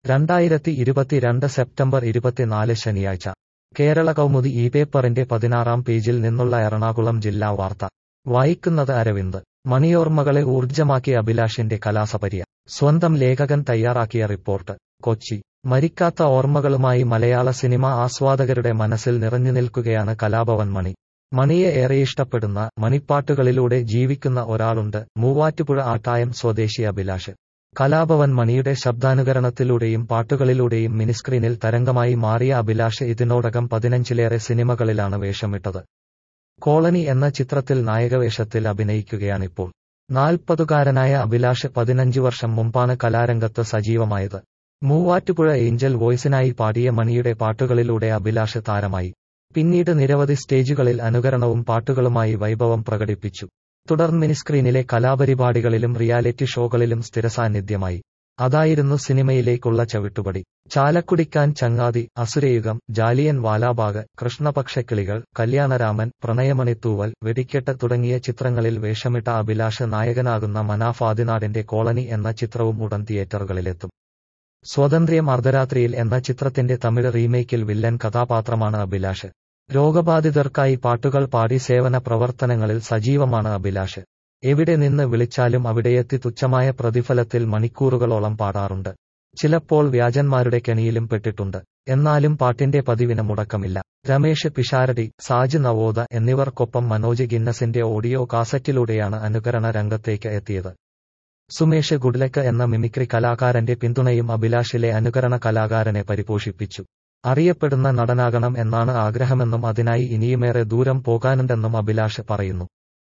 രണ്ടായിരത്തി ഇരുപത്തിരണ്ട് സെപ്റ്റംബർ ഇരുപത്തിനാല് ശനിയാഴ്ച കേരള കൗമുദി ഈ പേപ്പറിന്റെ പതിനാറാം പേജിൽ നിന്നുള്ള എറണാകുളം ജില്ലാ വാർത്ത വായിക്കുന്നത് അരവിന്ദ് മണിയോർമ്മകളെ ഊർജ്ജമാക്കിയ അഭിലാഷിന്റെ കലാസപര്യ സ്വന്തം ലേഖകൻ തയ്യാറാക്കിയ റിപ്പോർട്ട് കൊച്ചി മരിക്കാത്ത ഓർമ്മകളുമായി മലയാള സിനിമ ആസ്വാദകരുടെ മനസ്സിൽ നിറഞ്ഞു നിൽക്കുകയാണ് കലാഭവൻ മണി മണിയെ ഏറെ ഇഷ്ടപ്പെടുന്ന മണിപ്പാട്ടുകളിലൂടെ ജീവിക്കുന്ന ഒരാളുണ്ട് മൂവാറ്റുപുഴ ആട്ടായം സ്വദേശി അഭിലാഷ് കലാഭവൻ മണിയുടെ ശബ്ദാനുകരണത്തിലൂടെയും പാട്ടുകളിലൂടെയും മിനിസ്ക്രീനിൽ തരംഗമായി മാറിയ അഭിലാഷ് ഇതിനോടകം പതിനഞ്ചിലേറെ സിനിമകളിലാണ് വേഷമിട്ടത് കോളനി എന്ന ചിത്രത്തിൽ നായകവേഷത്തിൽ അഭിനയിക്കുകയാണിപ്പോൾ നാൽപ്പതുകാരനായ അഭിലാഷ് പതിനഞ്ച് വർഷം മുമ്പാണ് കലാരംഗത്ത് സജീവമായത് മൂവാറ്റുപുഴ ഏഞ്ചൽ വോയ്സിനായി പാടിയ മണിയുടെ പാട്ടുകളിലൂടെ അഭിലാഷ് താരമായി പിന്നീട് നിരവധി സ്റ്റേജുകളിൽ അനുകരണവും പാട്ടുകളുമായി വൈഭവം പ്രകടിപ്പിച്ചു തുടർന്ന് മിനിസ്ക്രീനിലെ കലാപരിപാടികളിലും റിയാലിറ്റി ഷോകളിലും സ്ഥിരസാന്നിധ്യമായി അതായിരുന്നു സിനിമയിലേക്കുള്ള ചവിട്ടുപടി ചാലക്കുടിക്കാൻ ചങ്ങാതി അസുരയുഗം ജാലിയൻ വാലാബാഗ് കൃഷ്ണപക്ഷക്കിളികൾ കല്യാണരാമൻ പ്രണയമണിത്തൂവൽ വെടിക്കെട്ട് തുടങ്ങിയ ചിത്രങ്ങളിൽ വേഷമിട്ട അഭിലാഷ് നായകനാകുന്ന മനാഫാദിനാടിന്റെ കോളനി എന്ന ചിത്രവും ഉടൻ തിയേറ്ററുകളിലെത്തും സ്വാതന്ത്ര്യം അർദ്ധരാത്രിയിൽ എന്ന ചിത്രത്തിന്റെ തമിഴ് റീമേക്കിൽ വില്ലൻ കഥാപാത്രമാണ് അഭിലാഷ് രോഗബാധിതർക്കായി പാട്ടുകൾ പാടി സേവന പ്രവർത്തനങ്ങളിൽ സജീവമാണ് അഭിലാഷ് എവിടെ നിന്ന് വിളിച്ചാലും അവിടെയെത്തി തുച്ഛമായ പ്രതിഫലത്തിൽ മണിക്കൂറുകളോളം പാടാറുണ്ട് ചിലപ്പോൾ വ്യാജന്മാരുടെ കെണിയിലും പെട്ടിട്ടുണ്ട് എന്നാലും പാട്ടിന്റെ പതിവിന് മുടക്കമില്ല രമേഷ് പിഷാരടി സാജ് നവോദ എന്നിവർക്കൊപ്പം മനോജ് ഗിന്നസിന്റെ ഓഡിയോ കാസറ്റിലൂടെയാണ് അനുകരണ രംഗത്തേക്ക് എത്തിയത് സുമേഷ് ഗുഡ്ലക്ക് എന്ന മിമിക്രി കലാകാരന്റെ പിന്തുണയും അഭിലാഷിലെ അനുകരണ കലാകാരനെ പരിപോഷിപ്പിച്ചു അറിയപ്പെടുന്ന നടനാകണം എന്നാണ് ആഗ്രഹമെന്നും അതിനായി ഇനിയുമേറെ ദൂരം പോകാനുണ്ടെന്നും അഭിലാഷ് പറയുന്നു